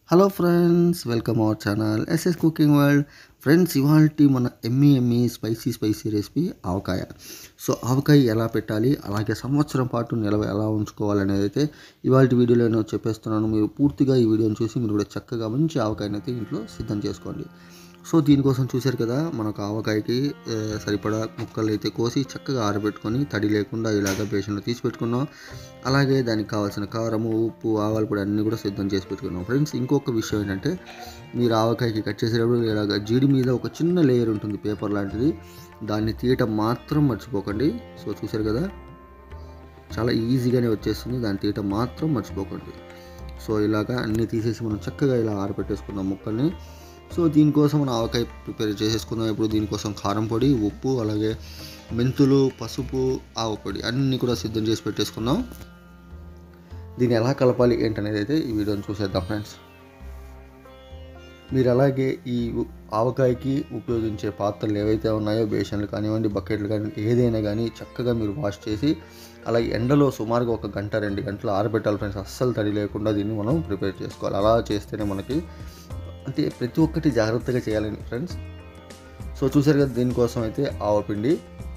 hello friends welcome our channel S S cooking world friends ఇవాళ మన ఎమ్మి ఎమ్మి spicy spicy recipe avakaya so avakaya ఎలా పెట్టాలి అలాగే సంవత్సరం పాటు నిలవ ఎలా ఉంచుకోవాలి అనేది అయితే ఇవాళ వీడియోలో నేను చెప్పేస్తున్నాను మీరు పూర్తిగా ఈ వీడియోని చూసి మీరు కూడా చక్కగా మంచి ఆవకాయని అయితే ఇంట్లో సిద్ధం చేసుకోండి సో దీనికోసం చూశారు కదా మనకు ఆవకాయకి ఆ, సరిపడా ముక్కలు అయితే కోసి చక్కగా ఆరబెట్టుకొని తడి లేకుండా ఇలాగ బేషన్లో తీసి పెట్టుకున్నాం అలాగే దానికి కావాల్సిన కారము ఉప్పు ఆవాల పొడి అన్నీ కూడా సిద్ధం చేసి పెట్టుకున్నాం ఫ్రెండ్స్ ఇంకొక విషయం ఏంటంటే మీరు ఆవకాయకి కట్ చేసేటప్పుడు ఇలాగ జీడి మీద ఒక చిన్న లేయర్ ఉంటుంది పేపర్ లాంటిది దాన్ని తీయటం మాత్రం మర్చిపోకండి సో చూశారు కదా చాలా ఈజీగానే వచ్చేస్తుంది దాన్ని తీయటం మాత్రం మర్చిపోకండి సో ఇలాగ అన్నీ తీసేసి మనం చక్కగా ఇలా ఆరబెట్టేసుకున్నాం ముక్కల్ని సో దీనికోసం మనం ఆవకాయ ప్రిపేర్ చేసేసుకుందాం ఇప్పుడు దీనికోసం కారం పొడి ఉప్పు అలాగే మెంతులు పసుపు ఆవ పొడి అన్నీ కూడా సిద్ధం చేసి పెట్టేసుకుందాం దీన్ని ఎలా కలపాలి ఏంటనేది అయితే ఈ వీడియోని చూసేద్దాం ఫ్రెండ్స్ మీరు అలాగే ఈ ఉ- ఆవకాయకి ఉపయోగించే పాత్రలు ఏవైతే ఉన్నాయో బేషన్లు కానివ్వండి బకెట్లు కానీ ఏదైనా కానీ చక్కగా మీరు వాష్ చేసి అలాగే ఎండలో సుమారుగా ఒక గంట రెండు గంటలు ఆరబెట్టాలి ఫ్రెండ్స్ అస్సలు తడి లేకుండా దీన్ని మనం ప్రిపేర్ చేసుకోవాలి అలా చేస్తేనే మనకి అంటే ప్రతి ఒక్కటి జాగ్రత్తగా చేయాలండి ఫ్రెండ్స్ సో చూసారు కదా దీనికోసం అయితే ఆవపిండి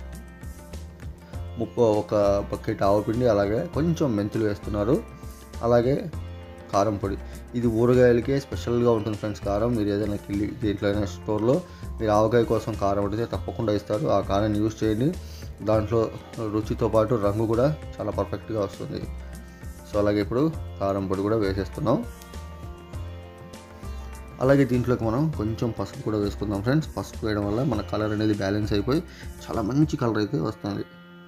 ముప్ప ఒక బకెట్ ఆవపిండి అలాగే కొంచెం మెంతులు వేస్తున్నారు అలాగే కారం పొడి ఇది ఊరగాయలకే స్పెషల్గా ఉంటుంది ఫ్రెండ్స్ కారం మీరు ఏదైనా కిల్లి దేంట్లో అయినా స్టోర్లో మీరు ఆవకాయ కోసం కారం అడిగితే తప్పకుండా ఇస్తారు ఆ కారాన్ని యూజ్ చేయండి దాంట్లో రుచితో పాటు రంగు కూడా చాలా పర్ఫెక్ట్గా వస్తుంది సో అలాగే ఇప్పుడు కారం పొడి కూడా వేసేస్తున్నాం అలాగే దీంట్లోకి మనం కొంచెం పసుపు కూడా వేసుకుందాం ఫ్రెండ్స్ పసుపు వేయడం వల్ల మన కలర్ అనేది బ్యాలెన్స్ అయిపోయి చాలా మంచి కలర్ అయితే వస్తుంది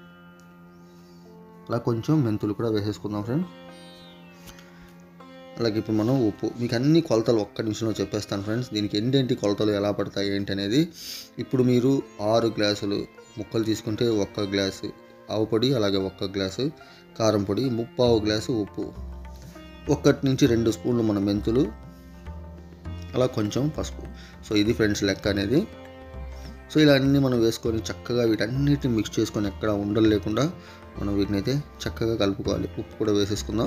అలా కొంచెం మెంతులు కూడా వేసేసుకుందాం ఫ్రెండ్స్ అలాగే ఇప్పుడు మనం ఉప్పు మీకు అన్ని కొలతలు ఒక్క నిమిషంలో చెప్పేస్తాను ఫ్రెండ్స్ దీనికి ఏంటేంటి కొలతలు ఎలా పడతాయి ఏంటి అనేది ఇప్పుడు మీరు ఆరు గ్లాసులు ముక్కలు తీసుకుంటే ఒక్క గ్లాసు ఆవు పొడి అలాగే ఒక్క గ్లాసు కారం పొడి ముప్పావు గ్లాసు ఉప్పు ఒక్కటి నుంచి రెండు స్పూన్లు మన మెంతులు అలా కొంచెం పసుపు సో ఇది ఫ్రెండ్స్ లెక్క అనేది సో ఇలా అన్నీ మనం వేసుకొని చక్కగా వీటన్నిటిని మిక్స్ చేసుకొని ఎక్కడ ఉండలు లేకుండా మనం వీటిని అయితే చక్కగా కలుపుకోవాలి ఉప్పు కూడా వేసేసుకుందాం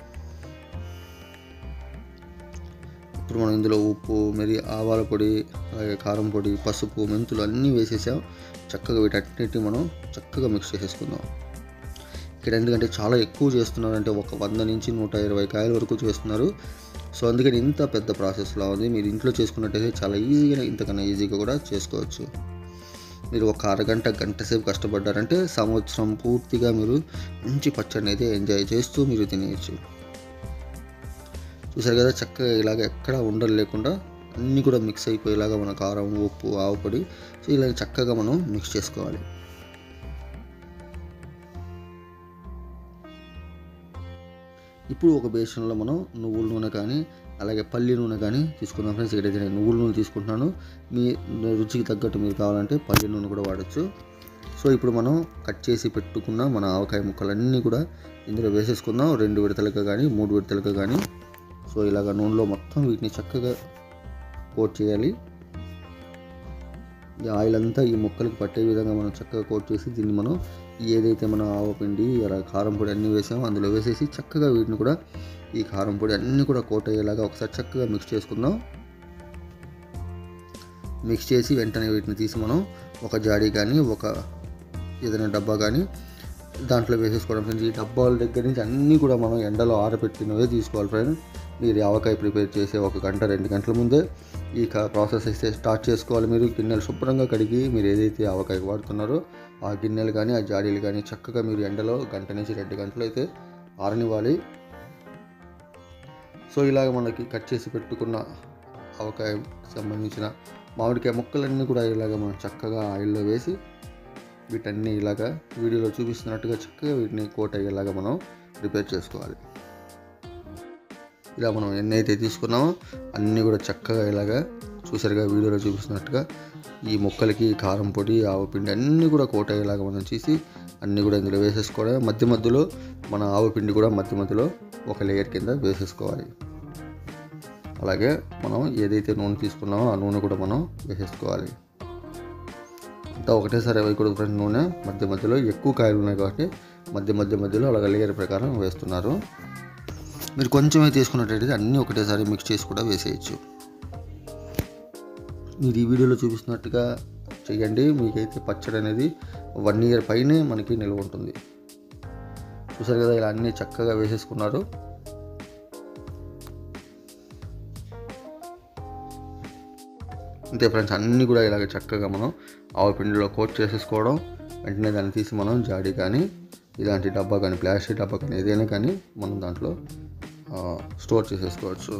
ఇప్పుడు మనం ఇందులో ఉప్పు మరి ఆవాల పొడి అలాగే కారం పొడి పసుపు మెంతులు అన్నీ వేసేసాం చక్కగా వీటన్నిటిని మనం చక్కగా మిక్స్ చేసేసుకుందాం ఇక్కడ ఎందుకంటే చాలా ఎక్కువ చేస్తున్నారు అంటే ఒక వంద నుంచి నూట ఇరవై కాయల వరకు చేస్తున్నారు సో అందుకని ఇంత పెద్ద ప్రాసెస్లో ఉంది మీరు ఇంట్లో చేసుకున్నట్టయితే చాలా ఈజీగా ఇంతకన్నా ఈజీగా కూడా చేసుకోవచ్చు మీరు ఒక అరగంట గంట సేపు కష్టపడ్డారంటే సంవత్సరం పూర్తిగా మీరు మంచి పచ్చడిని అయితే ఎంజాయ్ చేస్తూ మీరు తినేయచ్చు చూసారు కదా చక్కగా ఇలాగ ఎక్కడ ఉండలు లేకుండా అన్నీ కూడా మిక్స్ అయిపోయేలాగా మన కారం ఉప్పు ఆవు పొడి సో ఇలా చక్కగా మనం మిక్స్ చేసుకోవాలి ఇప్పుడు ఒక బేసన్లో మనం నువ్వుల నూనె కానీ అలాగే పల్లి నూనె కానీ తీసుకుందాం ఫ్రెండ్స్ ఇక్కడైతే నేను నువ్వుల నూనె తీసుకుంటున్నాను మీ రుచికి తగ్గట్టు మీరు కావాలంటే పల్లి నూనె కూడా వాడచ్చు సో ఇప్పుడు మనం కట్ చేసి పెట్టుకున్న మన ఆవకాయ ముక్కలన్నీ కూడా ఇందులో వేసేసుకుందాం రెండు విడతలుగా కానీ మూడు విడతలుగా కానీ సో ఇలాగ నూనెలో మొత్తం వీటిని చక్కగా కోట్ చేయాలి ఈ ఆయిల్ అంతా ఈ ముక్కలకి పట్టే విధంగా మనం చక్కగా కోట్ చేసి దీన్ని మనం ఏదైతే మన ఆవపిండి అలా కారం పొడి అన్నీ వేసామో అందులో వేసేసి చక్కగా వీటిని కూడా ఈ కారం పొడి అన్నీ కూడా కోట్ అయ్యేలాగా ఒకసారి చక్కగా మిక్స్ చేసుకుందాం మిక్స్ చేసి వెంటనే వీటిని తీసి మనం ఒక జాడీ కానీ ఒక ఏదైనా డబ్బా కానీ దాంట్లో వేసేసుకోవడం ఫ్రెండ్స్ ఈ డబ్బాల దగ్గర నుంచి అన్నీ కూడా మనం ఎండలో ఆరబెట్టినవే తీసుకోవాలి ఫ్రెండ్స్ మీరు ఈ ఆవకాయ ప్రిపేర్ చేసే ఒక గంట రెండు గంటల ముందే ఈ క- ప్రాసెస్ అయితే స్టార్ట్ చేసుకోవాలి మీరు గిన్నెలు శుభ్రంగా కడిగి మీరు ఏదైతే ఆవకాయకి వాడుతున్నారో ఆ గిన్నెలు కానీ ఆ జాడీలు కానీ చక్కగా మీరు ఎండలో గంట నుంచి రెండు గంటలు అయితే ఆరనివ్వాలి సో ఇలాగ మనకి కట్ చేసి పెట్టుకున్న ఆవకాయ సంబంధించిన మామిడికాయ ముక్కలన్నీ కూడా ఇలాగ మనం చక్కగా ఆయిల్లో వేసి వీటన్ని ఇలాగా వీడియోలో చూపిస్తున్నట్టుగా చక్కగా వీటిని కోట్ అయ్యేలాగా మనం ప్రిపేర్ చేసుకోవాలి ఇలా మనం ఎన్ని అయితే తీసుకున్నామో అన్నీ కూడా చక్కగా ఇలాగా చూసారుగా వీడియోలో చూపిస్తున్నట్టుగా ఈ ముక్కలకి కారం పొడి ఆవు పిండి అన్నీ కూడా కోట్ అయ్యేలాగా మనం చేసి అన్నీ కూడా ఇందులో వేసేసుకోవడం మధ్య మధ్యలో మన ఆవు పిండి కూడా మధ్య మధ్యలో ఒక లేయర్ కింద వేసేసుకోవాలి అలాగే మనం ఏదైతే నూనె తీసుకున్నామో ఆ నూనె కూడా మనం వేసేసుకోవాలి అంతా ఒకటేసారి వేయకూడదు ఫ్రెండ్ నూనె మధ్య మధ్యలో ఎక్కువ కాయలు ఉన్నాయి కాబట్టి మధ్య మధ్య మధ్యలో అలాగ లేయర్ ప్రకారం వేస్తున్నారు మీరు కొంచెమే తీసుకున్నట్టయితే అన్నీ ఒకటేసారి మిక్స్ చేసి కూడా వేసేయచ్చు మీరు ఈ వీడియోలో చూపిస్తున్నట్టుగా చేయండి మీకైతే పచ్చడి అనేది వన్ ఇయర్ పైనే మనకి నిల్వ ఉంటుంది చూసారు కదా ఇలా అన్నీ చక్కగా వేసేసుకున్నారు అంతే ఫ్రెండ్స్ అన్నీ కూడా ఇలాగ చక్కగా మనం ఆవు పిండిలో కోట్ చేసేసుకోవడం వెంటనే దాన్ని తీసి మనం జాడీ కానీ ఇలాంటి డబ్బా కానీ ప్లాస్టిక్ డబ్బా కానీ ఏదైనా కానీ మనం దాంట్లో ఆ, స్టోర్ చేసేసుకోవచ్చు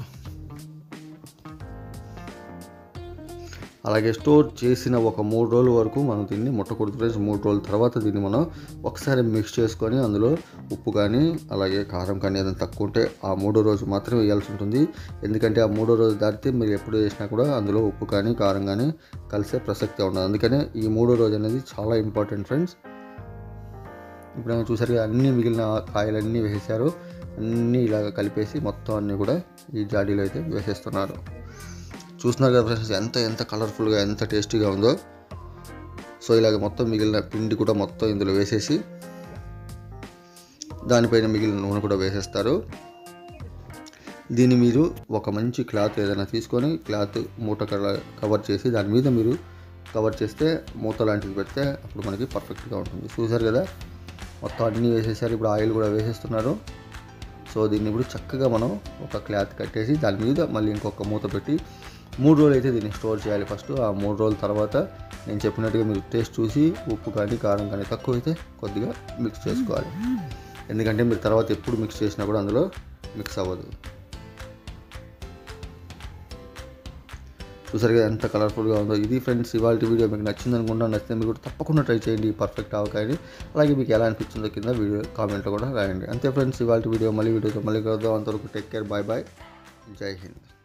అలాగే స్టోర్ చేసిన ఒక మూడు రోజుల వరకు మనం దీన్ని ముట్టకూడదు ఫ్రెండ్స్ మూడు రోజుల తర్వాత దీన్ని మనం ఒకసారి మిక్స్ చేసుకొని అందులో ఉప్పు కానీ అలాగే కారం కానీ ఏదైనా తక్కువ ఉంటే ఆ మూడో రోజు మాత్రమే వేయాల్సి ఉంటుంది ఎందుకంటే ఆ మూడో రోజు దాటితే మీరు ఎప్పుడు వేసినా కూడా అందులో ఉప్పు కానీ కారం కానీ కలిసే ప్రసక్తి ఉండదు అందుకనే ఈ మూడో రోజు అనేది చాలా ఇంపార్టెంట్ ఫ్రెండ్స్ ఇప్పుడు ఏమో చూసారు కదా, అన్ని మిగిలిన కాయలన్నీ వేసేసారు అన్నీ ఇలాగ కలిపేసి మొత్తం అన్నీ కూడా ఈ జాడీలో అయితే వేసేస్తున్నారు చూస్తున్నారు కదా ఫ్రెండ్స్ ఎంత ఎంత కలర్ఫుల్గా ఎంత టేస్టీగా ఉందో సో ఇలాగ మొత్తం మిగిలిన పిండి కూడా మొత్తం ఇందులో వేసేసి దానిపైన మిగిలిన నూనె కూడా వేసేస్తారు దీన్ని మీరు ఒక మంచి క్లాత్ ఏదైనా తీసుకొని క్లాత్ మూట కల- కవర్ చేసి దాని మీద మీరు కవర్ చేస్తే మూత లాంటిది పెడితే అప్పుడు మనకి పర్ఫెక్ట్గా ఉంటుంది చూసారు కదా మొత్తం అన్నీ వేసేసారు ఇప్పుడు ఆయిల్ కూడా వేసేస్తున్నారు సో దీన్ని ఇప్పుడు చక్కగా మనం ఒక క్లాత్ కట్టేసి దాని మీద మళ్ళీ ఇంకొక మూత పెట్టి మూడు రోజులు అయితే దీన్ని స్టోర్ చేయాలి ఫస్ట్ ఆ మూడు రోజుల తర్వాత నేను చెప్పినట్టుగా మీరు టేస్ట్ చూసి ఉప్పు కానీ కారం కానీ తక్కువ అయితే కొద్దిగా మిక్స్ చేసుకోవాలి ఎందుకంటే మీరు తర్వాత ఎప్పుడు మిక్స్ చేసినా కూడా అందులో మిక్స్ అవ్వదు చూసారు కదా ఎంత కలర్ఫుల్గా ఉందో ఇది ఫ్రెండ్స్ ఇవాళ వీడియో మీకు నచ్చింది అనుకుంటా నచ్చితే మీరు కూడా తప్పకుండా ట్రై చేయండి ఈ పర్ఫెక్ట్ ఆవకాయని అలాగే మీకు ఎలా అనిపించిందో కింద వీడియో కామెంట్లో కూడా రాయండి అంతే ఫ్రెండ్స్ ఇవాళ వీడియో మళ్ళీ వీడియోతో మళ్ళీ కలుద్దాం అంతవరకు టేక్ కేర్ బాయ్ బాయ్ జై హింద్